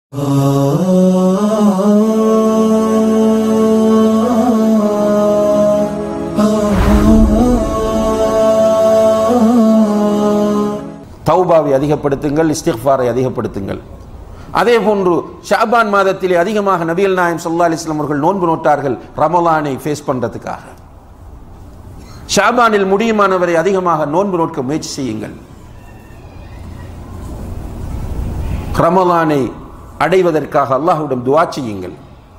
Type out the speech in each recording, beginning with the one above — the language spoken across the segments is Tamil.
தௌபாவை அதிகப்படுத்துங்கள் இஸ்திக்ஃபாரை அதிகப்படுத்துங்கள் அதே போன்று ஷாபான் மாதத்திலே அதிகமாக நபிகள் நாயம் சல்லா அலிஸ்லாம் அவர்கள் நோன்பு நோட்டார்கள் ரமலானை ஃபேஸ் பண்றதுக்காக ஷாபானில் முடியுமானவரை அதிகமாக நோன்பு நோட்க முயற்சி செய்யுங்கள் ரமலானை அடைவதற்காக அல்லாஹ்விடம் துவா செய்யுங்கள்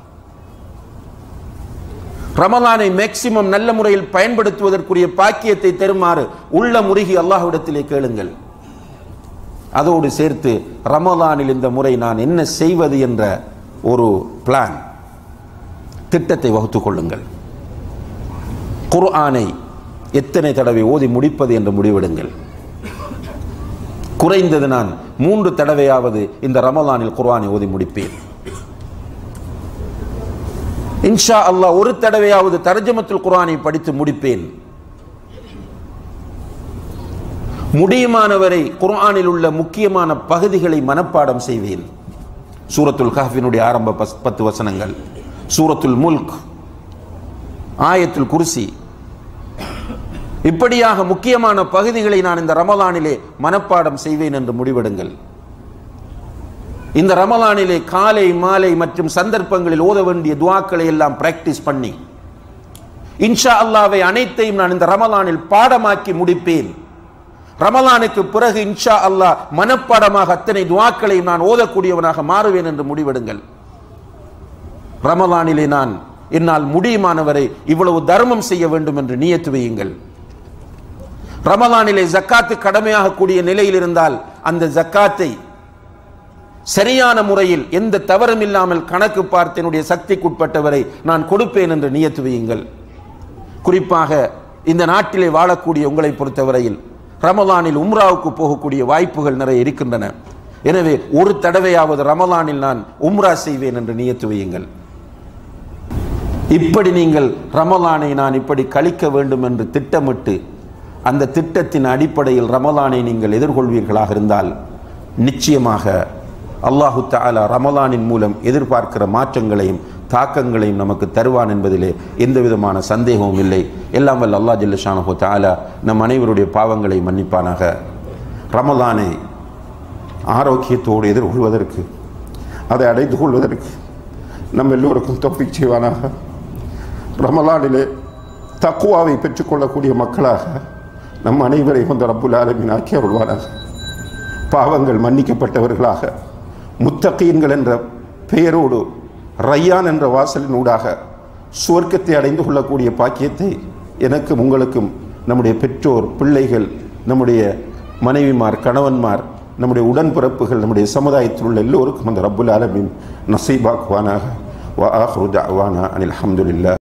ரமலானை மேக்சிமம் நல்ல முறையில் பயன்படுத்துவதற்குரிய பாக்கியத்தை தருமாறு உள்ள முருகி அல்லாஹ்விடத்திலே கேளுங்கள் அதோடு சேர்த்து ரமலானில் இந்த முறை நான் என்ன செய்வது என்ற ஒரு பிளான் திட்டத்தை வகுத்துக் கொள்ளுங்கள் குர்ஆனை எத்தனை தடவை ஓதி முடிப்பது என்று முடிவெடுங்கள் குறைந்தது நான் மூன்று தடவையாவது இந்த ரமலானில் குர்ஆனை ஓதி முடிப்பேன் இன்ஷா அல்லாஹ் ஒரு தடவையாவது தர்ஜமத்துல் குர்ஆனை படித்து முடிப்பேன் முடியுமானவரை குர்ஆனில் உள்ள முக்கியமான பகுதிகளை மனப்பாடம் செய்வேன் சூரத்துல் கஹ்ஃபினுடைய ஆரம்ப பஸ்- பத்து வசனங்கள் சூரத்துல் முல்க் ஆயத்துல் குர்சி இப்படியாக முக்கியமான பகுதிகளை நான் இந்த ரமலானிலே மனப்பாடம் செய்வேன் என்று முடிவெடுங்கள் இந்த ரமலானிலே காலை மாலை மற்றும் சந்தர்ப்பங்களில் ஓத வேண்டிய துவாக்களை எல்லாம் பிராக்டிஸ் பண்ணி இன்ஷா அல்லாவை அனைத்தையும் நான் இந்த ரமலானில் பாடமாக்கி முடிப்பேன் ரமலானுக்கு பிறகு இன்ஷா அல்லாஹ் மனப்பாடமாக அத்தனை துவாக்களையும் நான் ஓதக்கூடியவனாக மாறுவேன் என்று முடிவெடுங்கள் ரமலானிலே நான் என்னால் முடியுமானவரை இவ்வளவு தர்மம் செய்ய வேண்டும் என்று நியத்து வையுங்கள் ரமலானிலே ஜக்காத்து கடமையாக கூடிய நிலையில் இருந்தால் அந்த ஜக்காத்தை சரியான முறையில் எந்த தவறும் இல்லாமல் கணக்கு பார்த்து என்னுடைய சக்திக்குட்பட்டவரை நான் கொடுப்பேன் என்று நியத்து வையுங்கள் குறிப்பாக இந்த நாட்டிலே வாழக்கூடிய உங்களை பொறுத்தவரையில் ரமலானில் உம்ராவுக்கு போகக்கூடிய வாய்ப்புகள் நிறைய இருக்கின்றன எனவே ஒரு தடவையாவது ரமலானில் நான் உம்ரா செய்வேன் என்று நியத்து வையுங்கள் இப்படி நீங்கள் ரமலானை நான் இப்படி கழிக்க வேண்டும் என்று திட்டமிட்டு அந்த திட்டத்தின் அடிப்படையில் ரமலானை நீங்கள் எதிர்கொள்வீர்களாக இருந்தால் நிச்சயமாக அல்லாஹு தஆலா ரமலானின் மூலம் எதிர்பார்க்கிற மாற்றங்களையும் தாக்கங்களையும் நமக்கு தருவான் என்பதிலே எந்த விதமான சந்தேகமும் இல்லை எல்லாம் வல்ல அல்லாஹ் ஜல்லஷானஹு தஆலா நம் அனைவருடைய பாவங்களை மன்னிப்பானாக ரமலானை ஆரோக்கியத்தோடு எதிர்கொள்வதற்கு அதை அடைந்து கொள்வதற்கு நம்ம எல்லோருக்கும் தொப்பிக் செய்வானாக ரமலானிலே தக்குவாவை பெற்றுக்கொள்ளக்கூடிய மக்களாக நம் அனைவரையும் அந்த ரப்புல் ஆலமீன் ஆக்கி அருள்வானாக பாவங்கள் மன்னிக்கப்பட்டவர்களாக முத்தகீன்கள் என்ற பெயரோடு ரையான் என்ற வாசலின் ஊடாக சுவர்க்கத்தை அடைந்து கொள்ளக்கூடிய பாக்கியத்தை எனக்கும் உங்களுக்கும் நம்முடைய பெற்றோர் பிள்ளைகள் நம்முடைய மனைவிமார் கணவன்மார் நம்முடைய உடன்பிறப்புகள் நம்முடைய சமுதாயத்தில் உள்ள எல்லோருக்கும் அந்த ரப்புல் ஆலமீன் நசீபாக்குவானாக வ ஆஹ்ரு தஅவானா அனில் அல்ஹம்துலில்லாஹ்